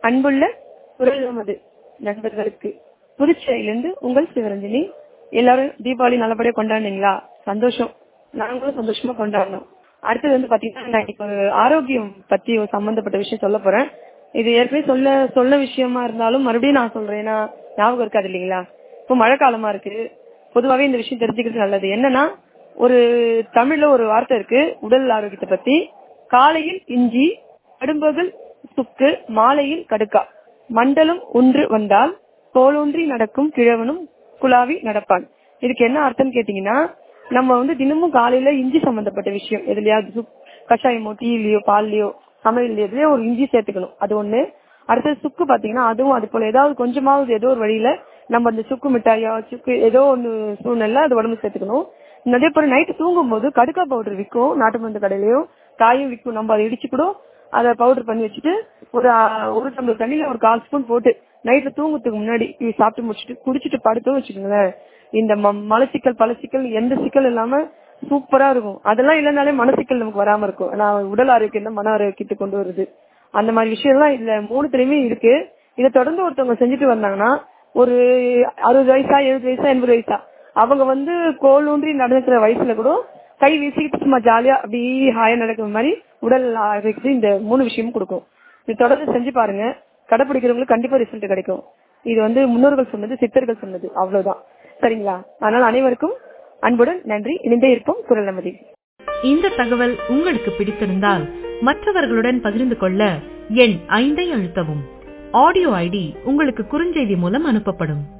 அன்புள்ள குரல் நமது நண்பர்களுக்கு புதுச்சேரியிலிருந்து உங்கள் சிவரஞ்சனி எல்லாரும் தீபாவளி நல்லபடியா கொண்டாடுனீங்களா சந்தோஷம் நாங்களும் சந்தோஷமா கொண்டாடணும் அடுத்தது வந்து பாத்தீங்கன்னா நான் இப்போ ஆரோக்கியம் பத்தி ஒரு சம்பந்தப்பட்ட விஷயம் சொல்ல போறேன் இது ஏற்கனவே சொல்ல சொல்ல விஷயமா இருந்தாலும் மறுபடியும் நான் சொல்றேன் ஏன்னா ஞாபகம் இருக்காது இல்லைங்களா இப்போ மழை காலமா இருக்கு பொதுவாவே இந்த விஷயம் தெரிஞ்சுக்கிறது நல்லது என்னன்னா ஒரு தமிழ்ல ஒரு வார்த்தை இருக்கு உடல் ஆரோக்கியத்தை பத்தி காலையில் இஞ்சி கடும்பகல் சுக்கு மாலையில் கடுக்கா மண்டலம் ஒன்று வந்தால் கோலூன்றி நடக்கும் கிழவனும் குலாவி நடப்பான் இதுக்கு என்ன அர்த்தம் கேட்டீங்கன்னா நம்ம வந்து தினமும் காலையில இஞ்சி சம்பந்தப்பட்ட விஷயம் எதுலயாவது சுக் கஷாயமோ டீலயோ பால்லயோ சமையல் எதுலயோ ஒரு இஞ்சி சேர்த்துக்கணும் அது ஒண்ணு அடுத்தது சுக்கு பாத்தீங்கன்னா அதுவும் அது போல ஏதாவது கொஞ்சமாவது ஏதோ ஒரு வழியில நம்ம அந்த சுக்கு மிட்டாயோ சுக்கு ஏதோ ஒண்ணு சூழ்நிலை அது உடம்பு சேர்த்துக்கணும் அதே போல நைட்டு தூங்கும் போது கடுக்கா பவுடர் விற்கும் நாட்டு மருந்து கடையிலயும் காயும் விற்கும் நம்ம அதை இடிச்சு கூட அதை பவுடர் பண்ணி வச்சுட்டு ஒரு ஒரு டம்ளர் தண்ணியில ஒரு கால் ஸ்பூன் போட்டு நைட்ல தூங்குறதுக்கு முன்னாடி சாப்பிட்டு முடிச்சுட்டு குடிச்சிட்டு படுத்தோம் வச்சுக்கோங்களேன் இந்த மலச்சிக்கல் பழச்சிக்கல் எந்த சிக்கல் இல்லாம சூப்பரா இருக்கும் அதெல்லாம் இல்லைனாலே மனசிக்கல் நமக்கு வராம இருக்கும் நான் உடல் ஆரோக்கியம் தான் மன ஆரோக்கியத்தை கொண்டு வருது அந்த மாதிரி விஷயம் எல்லாம் இதுல மூணுத்துலயுமே இருக்கு இதை தொடர்ந்து ஒருத்தவங்க செஞ்சுட்டு வந்தாங்கன்னா ஒரு அறுபது வயசா எழுபது வயசா எண்பது வயசா அவங்க வந்து கோல் ஊன்றி நடந்துக்கிற வயசுல கூட கை வீசிக்கிட்டு சும்மா ஜாலியா அப்படி ஹாயா நடக்கிற மாதிரி உடல் ஆரோக்கியத்துக்கு இந்த மூணு விஷயமும் கொடுக்கும் இது தொடர்ந்து செஞ்சு பாருங்க கடைப்பிடிக்கிறவங்களுக்கு கண்டிப்பா ரிசல்ட் கிடைக்கும் இது வந்து முன்னோர்கள் சொன்னது சித்தர்கள் சொன்னது அவ்வளவுதான் சரிங்களா அதனால அனைவருக்கும் அன்புடன் நன்றி இணைந்தே இருப்போம் குரல் நமதி இந்த தகவல் உங்களுக்கு பிடித்திருந்தால் மற்றவர்களுடன் பகிர்ந்து கொள்ள எண் ஐந்தை அழுத்தவும் ஆடியோ ஐடி உங்களுக்கு குறுஞ்செய்தி மூலம் அனுப்பப்படும்